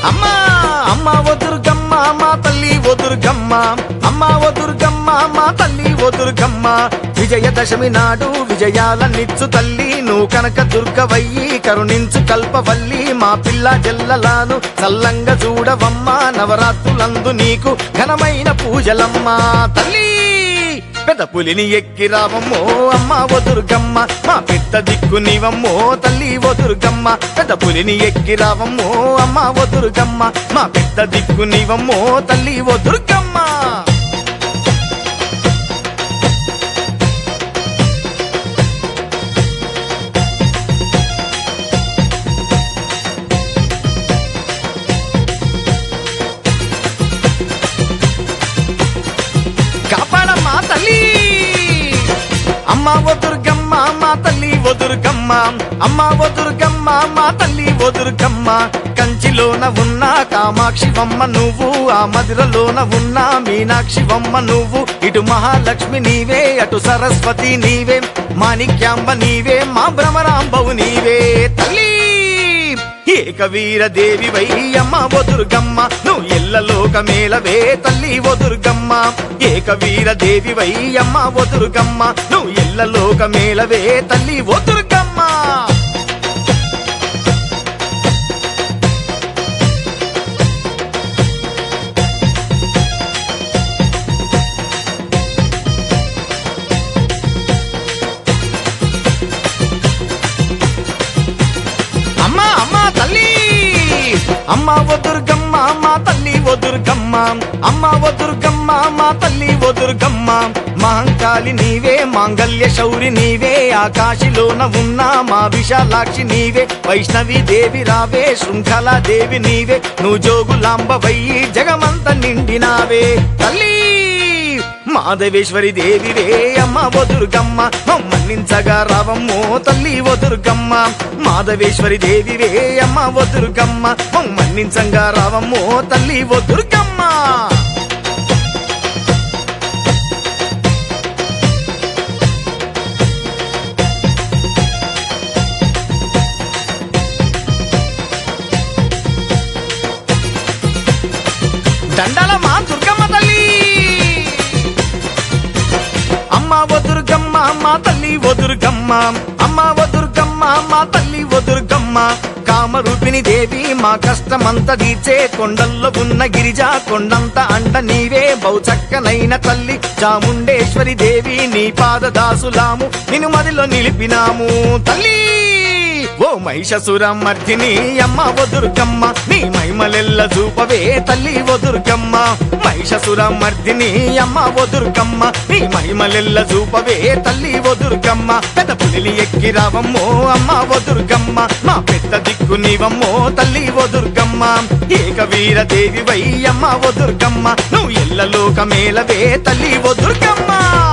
అమ్మా అమ్మ ఓ దుర్గమ్మ మా తల్లి ఓ దుర్గమ్మ అమ్మ ఓ దుర్గమ్మ మా తల్లి ఓ దుర్గమ్మ విజయదశమి నాడు విజయాలనిచ్చు తల్లి నువ్వు కనక దుర్గవయ్యి కరుణించు కల్పవల్లి మా పిల్ల జల్లలాను చల్లంగా చూడవమ్మ నవరాత్రులందు నీకు ఘనమైన పూజలమ్మా తల్లి పెద్ద పులిని ఎక్కి రావమ్మో అమ్మ ఓ దుర్గమ్మ మా పెద్ద దిక్కు నీవమ్మో తల్లి ఓ దుర్గమ్మ పెద్ద పులిని ఎక్కి రావమ్మో అమ్మ ఓ దుర్గమ్మ మా పెద్ద దిక్కు నీవమ్మో తల్లి ఓ దుర్గమ్మ కాపాడమ్మా తల్లి అమ్మ ఓ దుర్గమ్మ మా తల్లి ఓ దుర్గమ్మ అమ్మ ఓ దుర్గమ్మ మా తల్లి ఓ దుర్గమ్మ కంచిలోన ఉన్న కామాక్షివమ్మ నువ్వు ఆ మధురలోన ఉన్న మీనాక్షివమ్మ నువ్వు ఇటు మహాలక్ష్మి నీవే అటు సరస్వతి నీవే మాణిక్యాంబ నీవే మా భ్రమరాంబవు నీవే తల్లి ఏకవీర దేవి వై అమ్మ ఓ దుర్గమ్మ నువ్వు ఎల్లలోక మేలవే తల్లి ఓ దుర్గమ్మ ఏకవీర దేవి వై అమ్మ ఓ దుర్గమ్మ నువ్వు ఎల్లలోక మేలవే తల్లి ఓ దుర్గమ్మ అమ్మ అమ్మ తల్లి అమ్మ ఓ దుర్గమ్మ మా తల్లి ఓ దుర్గమ్మ అమ్మ ఓ దుర్గమ్మ మా తల్లి ఓ దుర్గమ్మ మహంకాళి నీవే మాంగల్య శౌరి నీవే ఆకాశిలోన ఉన్న మా విశాలాక్షి నీవే వైష్ణవి దేవి రావే శృంఖల దేవి నీవే నువ్వు జోగులాంబ వయ్యి జగమంత నిండినావే తల్లి మాధవేశ్వరి దేవివే అమ్మ ఓ దుర్గమ్మ మన్నించగా రావమ్మో తల్లి ఓ దుర్గమ్మ మాధవేశ్వరి దేవివే అమ్మ ఓ దుర్గమ్మ మన్నించగా రావమ్మో తల్లి ఓ దుర్గమ్మ దండాల మా దుర్గమ్మ తల్లి అమ్మ ఓ దుర్గమ్మ మా తల్లి ఓ దుర్గమ్మ అమ్మ ఓ దుర్గమ్మ మా తల్లి ఓ దుర్గమ్మ కామరూపిణి దేవి మా కష్టమంత తీర్చే కొండల్లో ఉన్న గిరిజా కొండంత అండ నీవే బహుచక్కనైన తల్లి చాముండేశ్వరి దేవి నీ పాదదాసులాము నిన్ను మదిలో నిలిపినాము తల్లి ఓ మహిషసురం మర్దిని అమ్మ ఓ దుర్గమ్మ నీ మహిమలెల్ల చూపవే తల్లి ఓ దుర్గమ్మ మహిషసురం మర్దిని అమ్మ ఓ దుర్గమ్మ నీ మహిమలెల్ల చూపవే తల్లి ఓ దుర్గమ్మ పెద్ద పులిని ఎక్కి రావమ్మో అమ్మ ఓ దుర్గమ్మ మా పెద్ద దిక్కు నీవమ్మో తల్లి ఓ దుర్గమ్మ ఏకవీర దేవి వై అమ్మ ఓ దుర్గమ్మ నువ్వు ఎల్లలోక మేలవే తల్లి ఓ దుర్గమ్మ